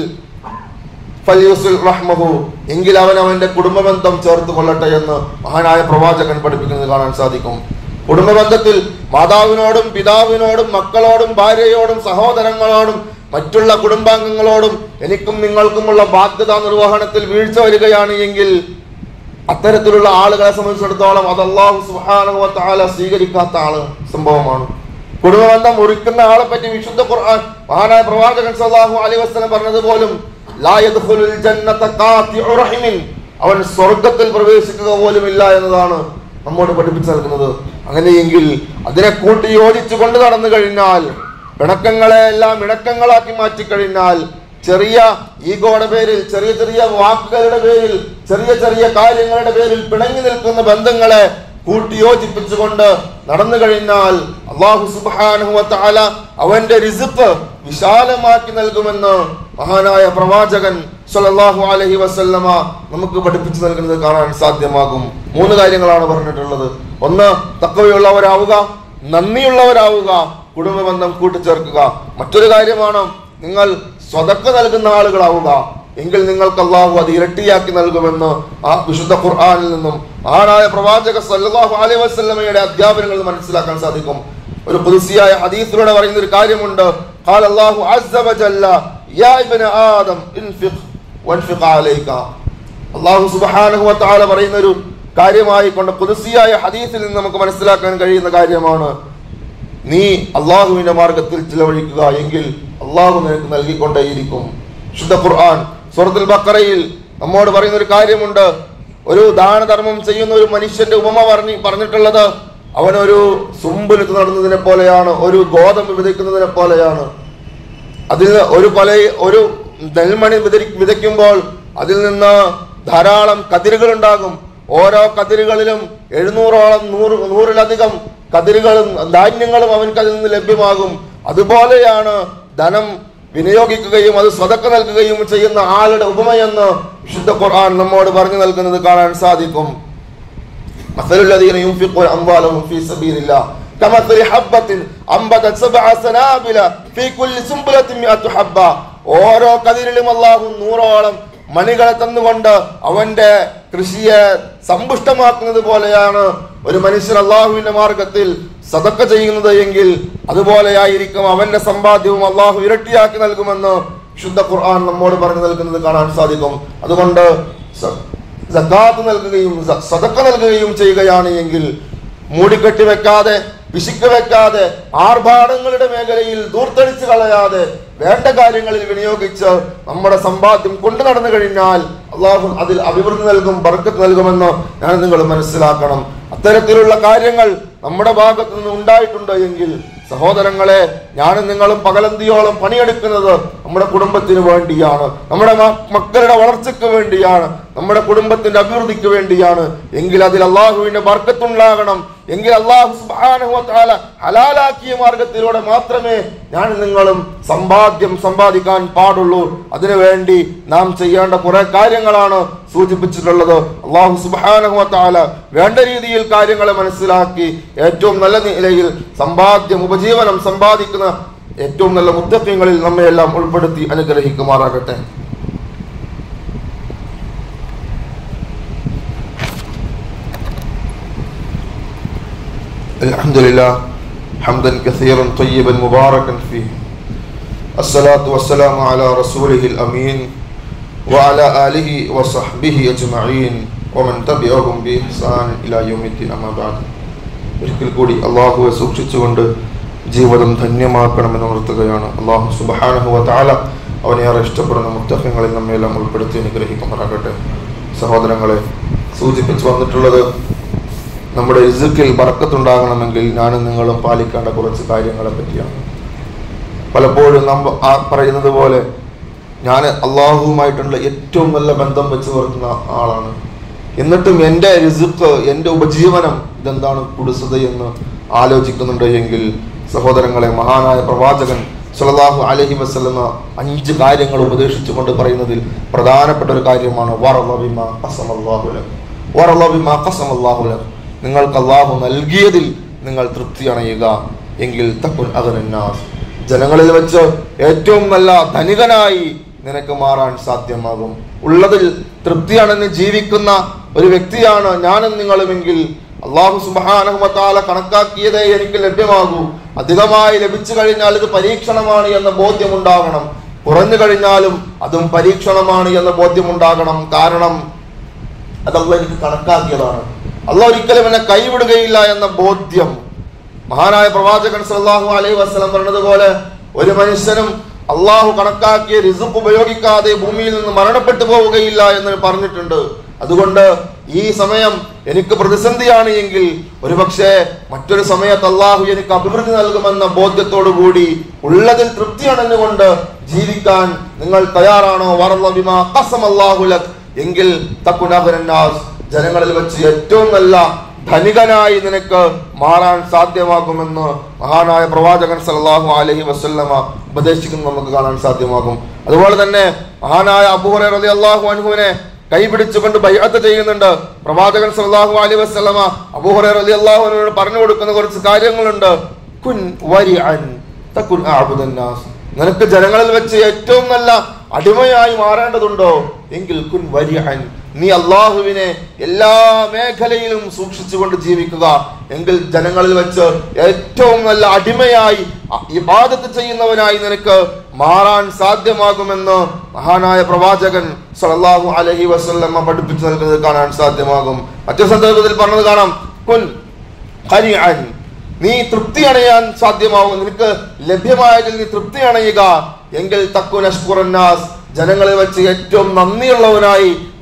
ഫല്യുസിൽ റഹ്മഹു എങ്കിൽ അവൻ അവന്റെ കുടുംബബന്ധം ചേർത്ത് കൊള്ളട്ടെ എന്ന് മഹാനായ പ്രവാചകൻ പഠിപ്പിക്കുന്നത് കാണാൻ സാധിക്കും കുടുംബബന്ധത്തിൽ മാതാവിനോടും പിതാവിനോടും മക്കളോടും ഭാര്യയോടും സഹോദരങ്ങളോടും മറ്റുള്ള കുടുംബാംഗങ്ങളോടും എനിക്കും നിങ്ങൾക്കുമുള്ള ബാധ്യതാ നിർവഹണത്തിൽ വീഴ്ച വരികയാണ് എങ്കിൽ അത്തരത്തിലുള്ള ആളുകളെ സംബന്ധിച്ചിടത്തോളം അത് അള്ളാഹു സുബ്ഹാനഹു വ തആല സ്വീകരിക്കാത്ത ആള് സംഭവമാണ് കുടുംബബന്ധം മുറിക്കുന്ന ആളെ പറ്റി വിശുദ്ധ ഖുർആൻ മഹാനായ പ്രവാചകൻ സല്ലല്ലാഹു അലൈഹി വസല്ലം പറഞ്ഞത് പോലും ലാ യദ്ഖുലുൽ ജന്നത ഖാതിഉ റഹിമിൻ അവൻ സ്വർഗ്ഗത്തിൽ പ്രവേശിക്കുക പോലും ഇല്ല എന്നതാണ് നമ്മോട് പഠിപ്പിച്ചു നൽകുന്നത് അങ്ങനെയെങ്കിൽ അതിനെ കൂട്ടി യോജിച്ചു കൊണ്ട് നടന്നു കഴിഞ്ഞാൽ പിണക്കങ്ങളെ എല്ലാം ഇണക്കങ്ങളാക്കി മാറ്റിക്കഴിഞ്ഞാൽ ചെറിയ ഈഗോയുടെ പേരിൽ ചെറിയ ചെറിയ വാക്കുകളുടെ പേരിൽ ചെറിയ ചെറിയ കാര്യങ്ങളുടെ പേരിൽ പിണങ്ങി നിൽക്കുന്ന ബന്ധങ്ങളെ കൂട്ടിയോജിപ്പിച്ചുകൊണ്ട് നടന്നു കഴിഞ്ഞാൽ അള്ളാഹു സുബ്ഹാനഹു വ തആല അവന്റെ റിസ്ക് വിശാലമാക്കി നൽകുമെന്ന് മഹാനായ പ്രവാചകൻ സ്വല്ലല്ലാഹു അലൈഹി വസല്ലമ നമുക്ക് പഠിപ്പിച്ചു നൽകുന്നത് കാണാൻ സാധ്യമാകും മൂന്ന് കാര്യങ്ങളാണ് പറഞ്ഞിട്ടുള്ളത് ഒന്ന് തക്കവയുള്ളവരാവുക നന്ദിയുള്ളവരാവുക കുടുംബബന്ധം കൂട്ടിച്ചേർക്കുക മറ്റൊരു കാര്യമാണ് നിങ്ങൾ സ്വതക്ക നൽകുന്ന ആളുകളാവുക എങ്കിൽ നിങ്ങൾക്ക് അള്ളാഹു അത് ഇരട്ടിയാക്കി നൽകുമെന്ന് ആ വിശുദ്ധ ഖുർആനിൽ നിന്നും ആരായ പ്രവാചക സല്ലല്ലാഹു അലൈഹി വസല്ലമയുടെ അധ്യാപനങ്ങളിൽ മനസ്സിലാക്കാൻ സാധിക്കും ഒരു പുതുസിയായ ഹദീസിലൂടെ പറയുന്ന ഒരു കാര്യമുണ്ട് قال الله عز وجل يا ابن آدم انفق وانفق عليك അള്ളാഹു സുബ്ഹാനഹു വ തആല പറയുന്ന ഒരു കാര്യമായി കൊണ്ട് കുദസിയായ ഹദീസിൽ നിന്ന് നമുക്ക് മനസ്സിലാക്കാൻ കഴിയുന്ന കാര്യമാണ് നീ അള്ളാഹുവിന്റെ മാർഗത്തിൽ ചിലവഴിക്കുക എങ്കിൽ അള്ളാഹു നിനക്ക് നൽകിക്കൊണ്ടേയിരിക്കും ശുദ്ധ ഖുർആൻ സൂറത്തുൽ ബക്കറയിൽ നമ്മോട് പറയുന്ന ഒരു കാര്യമുണ്ട് ഒരു ദാനധർമ്മം ചെയ്യുന്ന ഒരു മനുഷ്യന്റെ ഉപമ പറഞ്ഞ് പറഞ്ഞിട്ടുള്ളത് അവനൊരു സുമ്പുലത്ത് നടുന്നതിനെ പോലെയാണ് ഒരു ഗോതമ്പ് വിതയ്ക്കുന്നതിനെ പോലെയാണ് അതിൽ ഒരു കൊല ഒരു നെൽമണി വിതരി വിതയ്ക്കുമ്പോൾ അതിൽ നിന്ന് ധാരാളം കതിരുകൾ ഉണ്ടാകും ഓരോ കതിരുകളിലും എഴുന്നൂറോളം നൂറ് നൂറിലധികം കതിരുകളും ധാന്യങ്ങളും അവൻക്ക് അതിൽ നിന്ന് ലഭ്യമാകും അതുപോലെയാണ് ധനം വിനിയോഗിക്കുകയും അത് സ്വതക്ക നൽകുകയും ചെയ്യുന്ന ആളുടെ ഉപമയെന്ന് വിശുദ്ധ ഖുർആൻ നമ്മോട് പറഞ്ഞു നൽകുന്നത് കാണാൻ സാധിക്കും مثل الذين ينفقون أموالهم في سبيل الله كمثل حبة أنبتت سبع سنابل في كل سنبلة مئة حبة ഓരോ കതിരിലും അള്ളാഹു നൂറോളം മണികളെ തന്നുകൊണ്ട് അവന്റെ കൃഷിയെ സമ്പുഷ്ടമാക്കുന്നത് പോലെയാണ് ഒരു മനുഷ്യൻ അള്ളാഹുവിന്റെ മാർഗത്തിൽ സതക്ക ചെയ്യുന്നത് എങ്കിൽ അതുപോലെയായിരിക്കും അവന്റെ സമ്പാദ്യവും അള്ളാഹു ഇരട്ടിയാക്കി നൽകുമെന്ന് ശുദ്ധ ഖുർആൻ നമ്മോട് പറഞ്ഞു നൽകുന്നത് കാണാൻ സാധിക്കും അതുകൊണ്ട് സ- സക്കാത്ത് നൽകുകയും സ- സദക്ക നൽകുകയും ചെയ്യുകയാണ് എങ്കിൽ മൂടിക്കെട്ടി വെക്കാതെ പിശുക്ക് വെക്കാതെ ആർഭാടങ്ങളുടെ മേഖലയിൽ ദൂർത്തടിച്ച് കളയാതെ വേണ്ട കാര്യങ്ങളിൽ വിനിയോഗിച്ച് നമ്മുടെ സമ്പാദ്യം കൊണ്ടു നടന്നു കഴിഞ്ഞാൽ അള്ളാഹു അതിൽ അഭിവൃദ്ധി നൽകും ബർക്കത്ത് നൽകുമെന്ന് ഞാൻ നിങ്ങൾ മനസ്സിലാക്കണം അത്തരത്തിലുള്ള കാര്യങ്ങൾ നമ്മുടെ ഭാഗത്ത് നിന്ന് ഉണ്ടായിട്ടുണ്ട് എങ്കിൽ സഹോദരങ്ങളെ ഞാനും നിങ്ങളും പകലന്തിയോളം പണിയെടുക്കുന്നത് നമ്മുടെ കുടുംബത്തിന് വേണ്ടിയാണ് നമ്മുടെ മ- മക്കളുടെ വളർച്ചയ്ക്ക് വേണ്ടിയാണ് നമ്മുടെ കുടുംബത്തിന്റെ അഭിവൃദ്ധിക്ക് വേണ്ടിയാണ് എങ്കിൽ അതിൽ അള്ളാഹുവിന്റെ ബർക്കത്തുണ്ടാകണം എങ്കിൽ അള്ളാഹു സുബ്ഹാനഹു വ തആല ഹലാലാക്കിയ മാർഗത്തിലൂടെ മാത്രമേ ഞാൻ നിങ്ങളും സമ്പാദ്യം സമ്പാദിക്കാൻ പാടുള്ളൂ അതിനുവേണ്ടി നാം ചെയ്യേണ്ട കുറെ കാര്യങ്ങളാണ് സൂചിപ്പിച്ചിട്ടുള്ളത് അള്ളാഹു സുബ്ഹാനഹു വ തആല വേണ്ട രീതിയിൽ കാര്യങ്ങളെ മനസ്സിലാക്കി ഏറ്റവും നല്ല നിലയിൽ സമ്പാദ്യം ഉപജീവനം സമ്പാദിക്കുന്ന ഏറ്റവും നല്ല മുത്തത്വങ്ങളിൽ നമ്മെ എല്ലാം ഉൾപ്പെടുത്തി അനുഗ്രഹിക്കുമാറാകട്ടെ الحمد لله حمدا كثيرا طيبا مباركا فيه الصلاة والسلام على رسوله الأمين وعلى آله وصحبه أجمعين ومن تبعهم بإحسان إلى يوم الدين أما بعد ഒരിക്കൽ കൂടി അള്ളാഹുവെ സൂക്ഷിച്ചുകൊണ്ട് ജീവിതം ധന്യമാക്കണമെന്ന് ഉണർത്തുകയാണ് അള്ളാഹു സുബഹാനഹുവ താല അവനെ ഏറെ ഇഷ്ടപ്പെടുന്ന മുത്തഫങ്ങളിൽ നമ്മയെല്ലാം ഉൾപ്പെടുത്തി അനുഗ്രഹിക്കുമാറാകട്ടെ സഹോദരങ്ങളെ സൂചിപ്പിച്ചു വന്നിട്ടുള്ളത് നമ്മുടെ ഇസുക്കിൽ ബറക്കത്തുണ്ടാകണമെങ്കിൽ ഞാനും നിങ്ങളും പാലിക്കേണ്ട കുറച്ച് കാര്യങ്ങളെ പറ്റിയാണ് പലപ്പോഴും നമ്മ ആ പറയുന്നത് പോലെ ഞാൻ അള്ളാഹുവുമായിട്ടുള്ള ഏറ്റവും നല്ല ബന്ധം വെച്ച് പുലർത്തുന്ന ആളാണ് എന്നിട്ടും എൻ്റെ റിസുക്ക് എൻ്റെ ഉപജീവനം ഇതെന്താണ് കുടിസത് എന്ന് ആലോചിക്കുന്നുണ്ട് എങ്കിൽ സഹോദരങ്ങളെ മഹാനായ പ്രവാചകൻ സല്ലല്ലാഹു അലൈഹി വസല്ലമ അഞ്ച് കാര്യങ്ങൾ ഉപദേശിച്ചുകൊണ്ട് പറയുന്നതിൽ പ്രധാനപ്പെട്ട ഒരു കാര്യമാണ് വറള ബിമാ ഖസമല്ലാഹു ലക്. വറള ബിമാ ഖസമല്ലാഹു ലക്. നിങ്ങൾക്ക് അള്ളാഹു നൽകിയതിൽ നിങ്ങൾ തൃപ്തി അണയുക എങ്കിൽ തക്കുൻ അഗനന്നാസ് ജനങ്ങളിൽ വെച്ച് ഏറ്റവും നല്ല ധനികനായി നിനക്ക് മാറാൻ സാധ്യമാകും ഉള്ളതിൽ തൃപ്തി അണഞ്ഞ് ജീവിക്കുന്ന ഒരു വ്യക്തിയാണ് ഞാനും നിങ്ങളുമെങ്കിൽ അള്ളാഹു സുബാനഹുമത്താല കണക്കാക്കിയതേ എനിക്ക് ലഭ്യമാകൂ അധികമായി ലഭിച്ചു കഴിഞ്ഞാൽ ഇത് പരീക്ഷണമാണ് എന്ന ബോധ്യമുണ്ടാകണം കുറഞ്ഞു കഴിഞ്ഞാലും അതും പരീക്ഷണമാണ് എന്ന ബോധ്യമുണ്ടാകണം കാരണം അതല്ല എനിക്ക് കണക്കാക്കിയതാണ് അല്ല ഒരിക്കലും എന്നെ കൈവിടുകയില്ല എന്ന ബോധ്യം മഹാനായ പ്രവാചകൻ സല്ലല്ലാഹു അലൈഹി വസല്ലം പറഞ്ഞതുപോലെ ഒരു മനുഷ്യനും അള്ളാഹു കണക്കാക്കിയ റിസുക്ക് ഉപയോഗിക്കാതെ ഭൂമിയിൽ നിന്ന് മരണപ്പെട്ടു പോവുകയില്ല എന്ന് പറഞ്ഞിട്ടുണ്ട് അതുകൊണ്ട് ഈ സമയം എനിക്ക് പ്രതിസന്ധിയാണ് എങ്കിൽ ഒരുപക്ഷെ മറ്റൊരു സമയത്ത് അള്ളാഹു എനിക്ക് അഭിവൃദ്ധി നൽകുമെന്ന ബോധ്യത്തോടു കൂടി ഉള്ളതിൽ തൃപ്തി അണഞ്ഞുകൊണ്ട് ജീവിക്കാൻ നിങ്ങൾ തയ്യാറാണോ വറല്ല ബിമാ ഖസമല്ലാഹു ലക് എങ്കിൽ തക്കുനഹുനാസ് ജനങ്ങളിൽ വെച്ച് ഏറ്റവും നല്ല ധനികനായി നിനക്ക് മാറാൻ സാധ്യമാകുമെന്ന് മഹാനായ പ്രവാചകൻ സല്ലല്ലാഹു അലൈഹി വസല്ലമ ഉപദേശിക്കുന്നത് നമുക്ക് കാണാൻ സാധ്യമാകും അതുപോലെ തന്നെ മഹാനായ അബൂഹുറൈറ റളിയല്ലാഹു അൻഹുവിനെ കൈപിടിച്ചുകൊണ്ട് ബൈഅത്ത് ചെയ്യുന്നുണ്ട് പ്രവാചകൻ സല്ലല്ലാഹു അലൈഹി വസല്ലമ അബൂഹുറൈറ റളിയല്ലാഹു അൻഹുവിനോട് പറഞ്ഞു കൊടുക്കുന്ന കുറച്ച് കാര്യങ്ങളുണ്ട് കുൻ വരിഅൻ തകുൻ അഅബുദന്നാസ് നിനക്ക് ജനങ്ങളിൽ വെച്ച് ഏറ്റവും നല്ല അടിമയായി മാറേണ്ടതുണ്ടോ എങ്കിൽ കുൻ വരിഅൻ നീ അള്ളാഹുവിനെ എല്ലാ മേഖലയിലും സൂക്ഷിച്ചുകൊണ്ട് ജീവിക്കുക എങ്കിൽ ജനങ്ങളിൽ വെച്ച് ഏറ്റവും നല്ല അടിമയായി ഇബാദത്ത് ചെയ്യുന്നവനായി നിനക്ക് മാറാൻ സാധ്യമാകുമെന്ന് മഹാനായ പ്രവാചകൻ സല്ലല്ലാഹു അലൈഹി വസല്ലമ പഠിപ്പിച്ചു നൽകുന്നത് കാണാൻ സാധ്യമാകും മറ്റു സന്ദർഭത്തിൽ പറഞ്ഞത് കാണാം കുൻ ഖനിഅൻ നീ തൃപ്തി അണയാൻ സാധ്യമാവും നിനക്ക് ലഭ്യമായതിൽ നീ തൃപ്തി അണയുക എങ്കിൽ തക്കുനഷ്കുറന്നാസ് ജനങ്ങളിൽ വെച്ച് ഏറ്റവും നന്ദിയുള്ളവനായി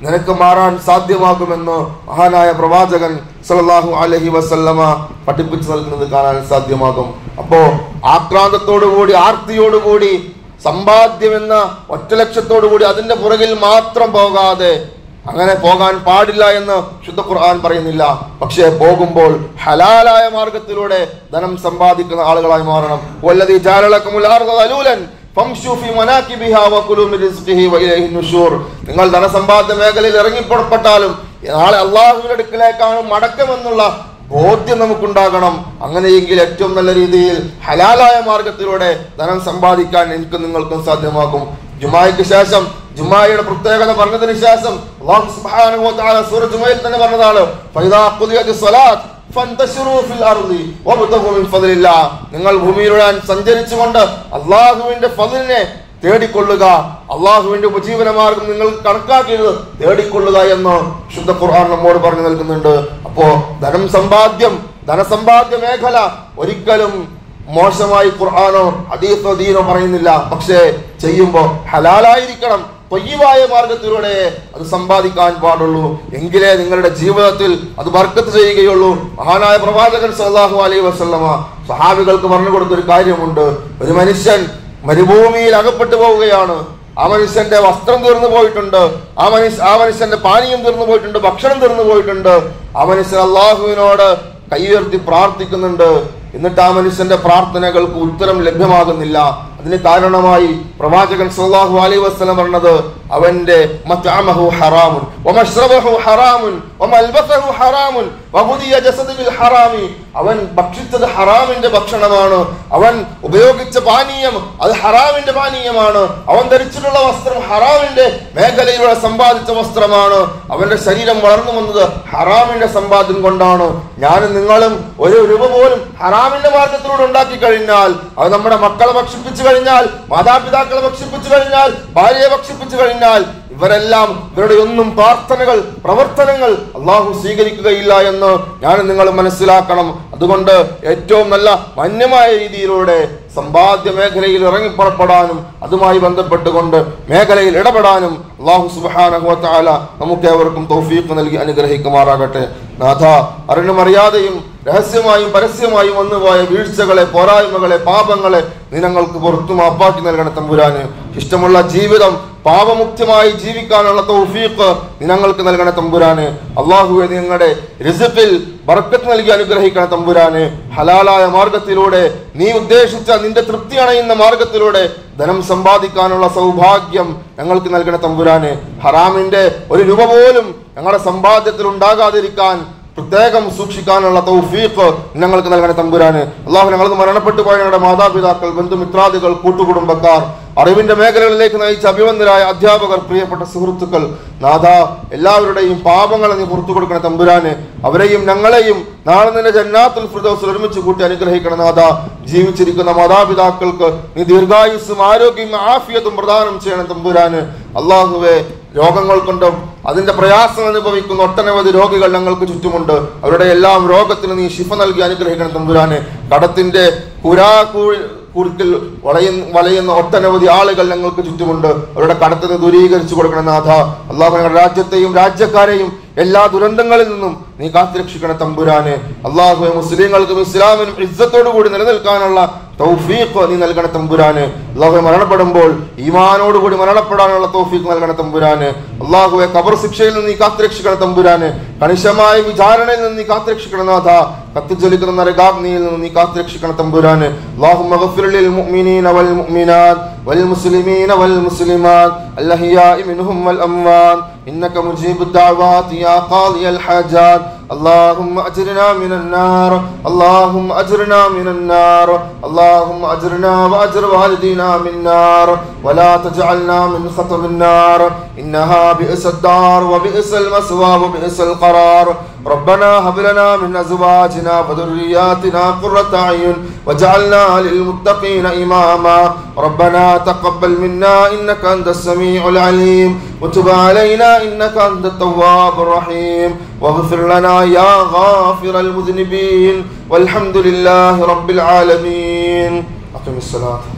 നിനക്ക് മാറാൻ സാധ്യമാകുമെന്ന് മഹാനായ പ്രവാചകൻ സല്ലല്ലാഹു അലൈഹി വസല്ലമ പഠിപ്പിച്ചു നൽകുന്നത് കാണാൻ സാധ്യമാകും അപ്പോ ആക്രാന്തത്തോടുകൂടി ആർത്തിയോടുകൂടി സമ്പാദ്യമെന്ന ഒറ്റ ലക്ഷ്യത്തോടുകൂടി അതിന്റെ പുറകിൽ മാത്രം പോകാതെ അങ്ങനെ പോകാൻ പാടില്ല എന്ന് ശുദ്ധ ഖുർആൻ പറയുന്നില്ല പക്ഷേ പോകുമ്പോൾ ഹലാലായ മാർഗത്തിലൂടെ ധനം സമ്പാദിക്കുന്ന ആളുകളായി മാറണം വല്ലദീ ജാലലക്കുമുൽ അർദ ദലൂലൻ ഫംശു ഫീ മനാകിബിഹാ വകുലു മിൻ റിസ്ഖിഹി വഇലൈഹി നുശൂർ നിങ്ങൾ ധനസമ്പാദ്യ മേഖലയിൽ ഇറങ്ങി പുറപ്പെട്ടാലും നാളെ അള്ളാഹുവിന്റെ അടുക്കിലേക്കാണ് മടക്കമെന്നുള്ള ബോധ്യം നമുക്കുണ്ടാകണം അങ്ങനെയെങ്കിൽ ഏറ്റവും നല്ല രീതിയിൽ ഹലാലായ മാർഗത്തിലൂടെ ധനം സമ്പാദിക്കാൻ എനിക്ക് നിങ്ങൾക്കും സാധ്യമാകും ജുമായ്ക്ക് ശേഷം ജുമായുടെ പ്രത്യേകത പറഞ്ഞതിന് ശേഷം അല്ലാഹു സുബ്ഹാനഹു വ തആല സൂറ ജുമയിൽ തന്നെ പറഞ്ഞതാണ് ഫൈദാ ഖുദിയത്തി സ്വലാത്ത് ഫന്തശിറൂ ഫിൽ അർളി വബ്തഗൂ മിൻ ഫദ്ലില്ലാഹ് നിങ്ങൾ ഭൂമിയിലൂടെ സഞ്ചരിച്ചുകൊണ്ട് അള്ളാഹുവിന്റെ ഫضലിനെ തേടിക്കൊള്ളുക അള്ളാഹുവിന്റെ ഉപജീവന മാർഗം നിങ്ങൾ കണക്കാക്കിയത് തേടിക്കൊള്ളുക എന്ന് ശുദ്ധ ഖുർആൻ നമ്മോട് പറഞ്ഞു നൽകുന്നുണ്ട് അപ്പോ ധനം സമ്പാദ്യം ധനസമ്പാദ്യ മേഖല ഒരിക്കലും മോശമായി ഖുർആാനോ ഹദീസോ ദീനോ പറയുന്നില്ല പക്ഷേ ചെയ്യുമ്പോ ഹലാലായിരിക്കണം തൊയ്യവായ മാർഗത്തിലൂടെ അത് സമ്പാദിക്കാൻ പാടുള്ളൂ എങ്കിലേ നിങ്ങളുടെ ജീവിതത്തിൽ അത് ബർക്കത്ത് ചെയ്യുകയുള്ളൂ മഹാനായ പ്രവാചകൻ സല്ലല്ലാഹു അലൈഹി വസല്ലമ സഹാബികൾക്ക് പറഞ്ഞു കൊടുത്തൊരു കാര്യമുണ്ട് ഒരു മനുഷ്യൻ മരുഭൂമിയിൽ അകപ്പെട്ടു പോവുകയാണ് ആ മനുഷ്യന്റെ വസ്ത്രം തീർന്നു പോയിട്ടുണ്ട് ആ മനുഷ്യ ആ മനുഷ്യന്റെ പാനീയം തീർന്നു പോയിട്ടുണ്ട് ഭക്ഷണം തീർന്നു പോയിട്ടുണ്ട് ആ മനുഷ്യൻ അള്ളാഹുവിനോട് കൈയുയർത്തി പ്രാർത്ഥിക്കുന്നുണ്ട് എന്നിട്ട് ആ മനുഷ്യന്റെ പ്രാർത്ഥനകൾക്ക് ഉത്തരം ലഭ്യമാകുന്നില്ല അതിന് കാരണമായി പ്രവാചകൻ സല്ലല്ലാഹു അലൈഹി വസല്ലം പറഞ്ഞത് അവന്റെ മത്അമഹു ഹറാമുൻ വമശ്റബഹു ഹറാമുൻ വമൽബസഹു ഹറാമുൻ വഹുദിയ ജസദു ബിൽ ഹറാമി അവൻ ഭക്ഷിച്ചത് ഹറാമിന്റെ ഭക്ഷണമാണ് അവൻ ഉപയോഗിച്ച പാനീയം അത് ഹറാമിന്റെ പാനീയമാണ് അവൻ ധരിച്ചിട്ടുള്ള വസ്ത്രം ഹറാമിന്റെ മേഖലയിലൂടെ സമ്പാദിച്ച വസ്ത്രമാണ് അവന്റെ ശരീരം വളർന്നു വന്നത് ഹറാമിന്റെ സമ്പാദ്യം കൊണ്ടാണ് ഞാനും നിങ്ങളും ഒരു രൂപ പോലും ഹറാമിന്റെ മാർഗത്തിലൂടെ ഉണ്ടാക്കി കഴിഞ്ഞാൽ അത് നമ്മുടെ മക്കളെ ഭക്ഷിപ്പിച്ചു കഴിഞ്ഞാൽ മാതാപിതാക്കളെ ഭക്ഷിപ്പിച്ചു കഴിഞ്ഞാൽ ഭാര്യയെ ഭക്ഷിപ്പിച്ചു കഴിഞ്ഞാൽ ഇവരെല്ലാം ഇവരുടെ ഒന്നും പ്രാർത്ഥനകൾ പ്രവർത്തനങ്ങൾ അള്ളാഹു സ്വീകരിക്കുകയില്ല എന്ന് ഞാൻ നിങ്ങൾ മനസ്സിലാക്കണം അതുകൊണ്ട് ഏറ്റവും നല്ല മാന്യമായ രീതിയിലൂടെ സമ്പാദ്യ മേഖലയിൽ ഇറങ്ങി പുറപ്പെടാനും അതുമായി ബന്ധപ്പെട്ടുകൊണ്ട് മേഖലയിൽ ഇടപെടാനും അള്ളാഹു സുബാനഹുല നമുക്ക് ഏവർക്കും തൗഫീഖ് നൽകി അനുഗ്രഹിക്കുമാറാകട്ടെ നാഥ അറിഞ്ഞും അറിയാതെയും രഹസ്യമായും പരസ്യമായും വന്നുപോയ വീഴ്ചകളെ പോരായ്മകളെ പാപങ്ങളെ നീ ഞങ്ങൾക്ക് പുറത്തു മാപ്പാക്കി നൽകണം തമ്പുരാന് ഇഷ്ടമുള്ള ജീവിതം പാപമുക്തമായി ജീവിക്കാനുള്ള തൗഫീഖ് നീ ഞങ്ങൾക്ക് നൽകണ തമ്പുരാന് അള്ളാഹുവെ നിങ്ങളുടെ റിസിഫിൽ ബർക്കത്ത് നൽകി അനുഗ്രഹിക്കണ തമ്പുരാന് ഹലാലായ മാർഗത്തിലൂടെ നീ ഉദ്ദേശിച്ച നിന്റെ തൃപ്തി അണയുന്ന മാർഗത്തിലൂടെ ധനം സമ്പാദിക്കാനുള്ള സൗഭാഗ്യം ഞങ്ങൾക്ക് നൽകണ തമ്പുരാന് ഹറാമിന്റെ ഒരു രൂപ പോലും ഞങ്ങളുടെ സമ്പാദ്യത്തിൽ ഉണ്ടാകാതിരിക്കാൻ പ്രത്യേകം സൂക്ഷിക്കാനുള്ള തൗഫീഖ് ഞങ്ങൾക്ക് നൽകണ തമ്പുരാന് അള്ളാഹു ഞങ്ങൾക്ക് മരണപ്പെട്ടു പോയ ഞങ്ങളുടെ മാതാപിതാക്കൾ ബന്ധുമിത്രാദികൾ കൂട്ടുകുടുംബക്കാർ അറിവിന്റെ മേഖലകളിലേക്ക് നയിച്ച അഭിവന്ദരായ അധ്യാപകർ പ്രിയപ്പെട്ട സുഹൃത്തുക്കൾ നാഥ എല്ലാവരുടെയും പാപങ്ങളെ നീ പുറത്തു കൊടുക്കണ തമ്പുരാന് അവരെയും ഞങ്ങളെയും നാളെ നിന്റെ ജന്നാത്തുൽ ഫിർദൗസിൽ ഒരുമിച്ച് കൂട്ടി അനുഗ്രഹിക്കണം നാഥ ജീവിച്ചിരിക്കുന്ന മാതാപിതാക്കൾക്ക് നീ ദീർഘായുസ്സും ആരോഗ്യവും ആഫിയത്തും പ്രദാനം ചെയ്യണം തമ്പുരാന് അള്ളാഹുവെ രോഗങ്ങൾ കൊണ്ടും അതിന്റെ പ്രയാസം അനുഭവിക്കുന്ന ഒട്ടനവധി രോഗികൾ ഞങ്ങൾക്ക് ചുറ്റുമുണ്ട് അവരുടെ എല്ലാം രോഗത്തിന് നീ ശിഫ നൽകി അനുഗ്രഹിക്കണം തമ്പുരാന് കടത്തിന്റെ കുരാ കുറുക്കിൽ വളയുന്ന വലയുന്ന ഒട്ടനവധി ആളുകൾ ഞങ്ങൾക്ക് ചുറ്റുമുണ്ട് അവരുടെ കടത്തിന് ദൂരീകരിച്ചു കൊടുക്കണം നാഥ അള്ളാഹു ഞങ്ങളുടെ രാജ്യത്തെയും രാജ്യക്കാരെയും എല്ലാ ദുരന്തങ്ങളിൽ നിന്നും നീ കാത്തുരക്ഷിക്കണം തമ്പുരാന് അള്ളാഹു മുസ്ലിങ്ങൾക്കും ഇസ്ലാമിനും ഇജ്ജത്തോടു കൂടി നിലനിൽക്കാനുള്ള തൗഫീഖ് നീ നൽകണ തമ്പുരാന് അള്ളാഹു മരണപ്പെടുമ്പോൾ ഈമാനോടുകൂടി മരണപ്പെടാനുള്ള തൗഫീഖ് നൽകണ തമ്പുരാന് അള്ളാഹുവെ കബർ ശിക്ഷയിൽ നിന്ന് നീ കാത്തുരക്ഷിക്കണം തമ്പുരാന് കണിശമായ വിചാരണയിൽ നിന്ന് നീ കാത്തുരക്ഷിക്കണം നാഥ കത്തിജ്വലിക്കുന്ന നരകാഗ്നിയിൽ നിന്ന് നീ കാത്തുരക്ഷിക്കണം തമ്പുരാന് അള്ളാഹു മഗ്ഫിർ മുഅ്മിനീന വൽ മുഅ്മിനാത്ത് والمسلمين والمسلمات الأحياء منهم والأموات إنك مجيب الدعوات يا قاضي الحاجات اللهم أجرنا من النار اللهم أجرنا من النار اللهم أجرنا وأجر والدينا من النار ولا تجعلنا من خطب النار إنها بئس الدار وبئس المثوى وبئس القرار ربنا هب لنا من أزواجنا وذرياتنا قرة أعين وجعلنا للمتقين إماما ربنا تقبل منا إنك أنت السميع العليم وتب علينا إنك أنت التواب الرحيم واغفر لنا يا غافر المذنبين والحمد لله رب العالمين أقم الصلاة